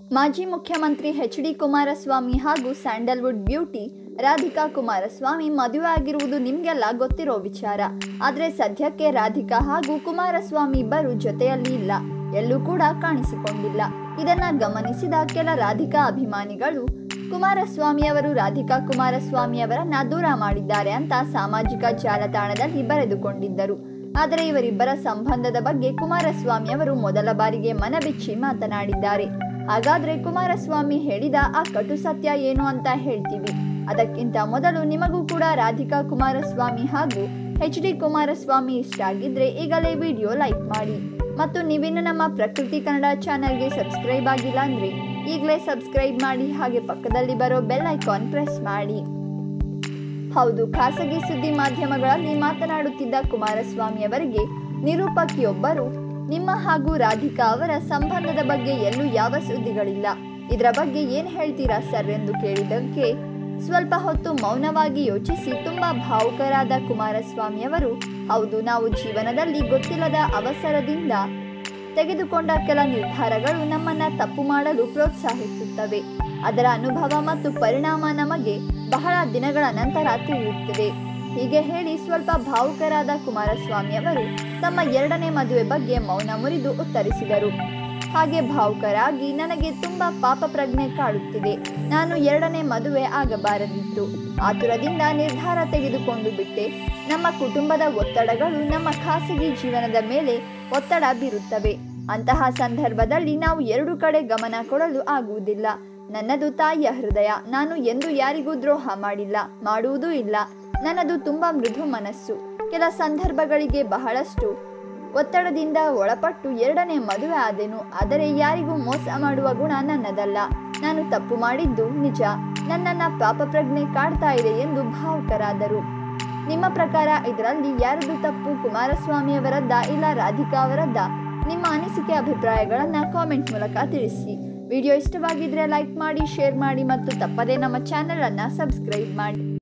ಮಾಜಿ ಮುಖ್ಯಮಂತ್ರಿ H D Kumaraswamy ಹಾಗೂ ಸ್ಯಾಂಡಲ್ವುಡ್ ಬ್ಯೂಟಿ ರಾಧಿಕಾ ಕುಮಾರಸ್ವಾಮಿ ಮದುವೆ ಆಗಿರುವುದು ನಿಮಗೆಲ್ಲ ಗೊತ್ತಿರೋ ವಿಚಾರ ಆದರೆ ಸದ್ಯಕ್ಕೆ ರಾಧಿಕಾ ಹಾಗೂ ಕುಮಾರಸ್ವಾಮಿ ಇಬ್ಬರು ಜೊತೆಯಲ್ಲಿ ಇಲ್ಲ ಎಲ್ಲೂ ಕೂಡ ಕಾಣಿಸಿಕೊಂಡಿಲ್ಲ ಇದನ್ನ ಗಮನಿಸಿದ ಕೆಲ ರಾಧಿಕಾ ಅಭಿಮಾನಿಗಳು ಕುಮಾರಸ್ವಾಮಿ ಅವರು ರಾಧಿಕಾ ಕುಮಾರಸ್ವಾಮಿ ಅವರನ್ನ ದೂರ ಮಾಡಿದ್ದಾರೆ ಅಂತ ಸಾಮಾಜಿಕ ಜಾಲತಾಣದಲ್ಲಿ ಬರೆದುಕೊಂಡಿದ್ದರು ಆದರೆ ಇವರಿಬ್ಬರ ಸಂಬಂಧದ ಬಗ್ಗೆ ಕುಮಾರಸ್ವಾಮಿ ಅವರು ಮೊದಲ ಬಾರಿಗೆ ಮನಬಿಚ್ಚಿ ಮಾತನಾಡಿದ್ದಾರೆ ಹಾಗಾದ್ರೆ ಕುಮಾರಸ್ವಾಮಿ ಹೇಳಿದ ಆ ಕಟು ಸತ್ಯ ಏನು ಅಂತ ಹೇಳ್ತೀವಿ ಅದಕ್ಕಿಂತ ಮೊದಲು ನಿಮಗೂ ಕೂಡ ರಾಧಿಕಾ ಕುಮಾರಸ್ವಾಮಿ ಹಾಗೂ ಎಚ್ ಡಿ ಕುಮಾರಸ್ವಾಮಿ ಇಷ್ಟ ಆಗಿದ್ರೆ ಈಗಲೇ ವಿಡಿಯೋ ಲೈಕ್ ಮಾಡಿ ಮತ್ತು ನೀವಿನ್ನು ನಮ್ಮ ಪ್ರಕೃತಿ ಕನ್ನಡ ಚಾನೆಲ್ಗೆ ಸಬ್ಸ್ಕ್ರೈಬ್ ಆಗಿಲ್ಲ ಅಂದ್ರೆ ಈಗಲೇ ಸಬ್ಸ್ಕ್ರೈಬ್ ಮಾಡಿ ಹಾಗೆ ಪಕ್ಕದಲ್ಲಿ ಬರೋ ಬೆಲ್ ಐಕಾನ್ ಪ್ರೆಸ್ ಮಾಡಿ ಹೌದು ಖಾಸಗಿ ಸುದ್ದಿ ಮಾಧ್ಯಮಗಳಲ್ಲಿ ಮಾತನಾಡುತ್ತಿದ್ದ ಕುಮಾರಸ್ವಾಮಿ ಅವರಿಗೆ ನಿರೂಪಕಿಯೊಬ್ಬರು ನಿಮ್ಮ ಹಾಗೂ ರಾಧಿಕಾ ಅವರ ಸಂಬಂಧದ ಬಗ್ಗೆ ಎಲ್ಲೂ ಯಾವ ಸುದ್ದಿಗಳಿಲ್ಲ ಇದರ ಬಗ್ಗೆ ಏನ್ ಹೇಳ್ತೀರಾ ಸರ್ ಎಂದು ಕೇಳಿದ್ದಕ್ಕೆ ಸ್ವಲ್ಪ ಹೊತ್ತು ಮೌನವಾಗಿ ಯೋಚಿಸಿ ತುಂಬಾ ಭಾವುಕರಾದ ಕುಮಾರಸ್ವಾಮಿ ಅವರು ಹೌದು ನಾವು ಜೀವನದಲ್ಲಿ ಗೊತ್ತಿಲ್ಲದ ಅವಸರದಿಂದ ತೆಗೆದುಕೊಂಡ ಕೆಲ ನಿರ್ಧಾರಗಳು ನಮ್ಮನ್ನ ತಪ್ಪು ಮಾಡಲು ಪ್ರೋತ್ಸಾಹಿಸುತ್ತವೆ ಅದರ ಅನುಭವ ಮತ್ತು ಪರಿಣಾಮ ನಮಗೆ ಬಹಳ ದಿನಗಳ ನಂತರ ತಿಳಿಯುತ್ತದೆ ಹೀಗೆ ಹೇಳಿ ಸ್ವಲ್ಪ ಭಾವುಕರಾದ ಕುಮಾರಸ್ವಾಮಿ ಅವರು ತಮ್ಮ ಎರಡನೇ ಮದುವೆ ಬಗ್ಗೆ ಮೌನ ಮುರಿದು ಉತ್ತರಿಸಿದರು ಹಾಗೆ ಭಾವುಕರಾಗಿ ನನಗೆ ತುಂಬಾ ಪಾಪ ಪ್ರಜ್ಞೆ ಕಾಡುತ್ತಿದೆ ನಾನು ಎರಡನೇ ಮದುವೆ ಆಗಬಾರದಿತ್ತು ಆತುರದಿಂದ ನಿರ್ಧಾರ ತೆಗೆದುಕೊಂಡು ಬಿಟ್ಟೆ ನಮ್ಮ ಕುಟುಂಬದ ಒತ್ತಡಗಳು ನಮ್ಮ ಖಾಸಗಿ ಜೀವನದ ಮೇಲೆ ಒತ್ತಡ ಬೀರುತ್ತವೆ ಅಂತಹ ಸಂದರ್ಭದಲ್ಲಿ ನಾವು ಎರಡು ಕಡೆ ಗಮನ ಕೊಡಲು ಆಗುವುದಿಲ್ಲ ನನ್ನದು ತಾಯಿಯ ಹೃದಯ ನಾನು ಎಂದು ಯಾರಿಗೂ ದ್ರೋಹ ಮಾಡಿಲ್ಲ ಮಾಡುವುದೂ ಇಲ್ಲ ನನ್ನದು ತುಂಬಾ ಮೃದು ಮನಸ್ಸು ಕೆಲ ಸಂದರ್ಭಗಳಿಗೆ ಬಹಳಷ್ಟು ಒತ್ತಡದಿಂದ ಒಳಪಟ್ಟು ಎರಡನೇ ಮದುವೆ ಆದೆನು ಆದರೆ ಯಾರಿಗೂ ಮೋಸ ಮಾಡುವ ಗುಣ ನನ್ನದಲ್ಲ ನಾನು ತಪ್ಪು ಮಾಡಿದ್ದು ನಿಜ ನನ್ನನ್ನ ಪಾಪ ಪ್ರಜ್ಞೆ ಕಾಡ್ತಾ ಇದೆ ಎಂದು ಭಾವುಕರಾದರು ನಿಮ್ಮ ಪ್ರಕಾರ ಇದರಲ್ಲಿ ಯಾರದು ತಪ್ಪು ಕುಮಾರಸ್ವಾಮಿ ಅವರದ್ದ ಇಲ್ಲ ರಾಧಿಕಾ ಅವರದ್ದ ನಿಮ್ಮ ಅನಿಸಿಕೆ ಅಭಿಪ್ರಾಯಗಳನ್ನು ಕಾಮೆಂಟ್ ಮೂಲಕ ತಿಳಿಸಿ ವಿಡಿಯೋ ಇಷ್ಟವಾಗಿದ್ರೆ ಲೈಕ್ ಮಾಡಿ ಶೇರ್ ಮಾಡಿ ಮತ್ತು ತಪ್ಪದೇ ನಮ್ಮ ಚಾನೆಲ್ ಅನ್ನ ಸಬ್ಸ್ಕ್ರೈಬ್ ಮಾಡಿ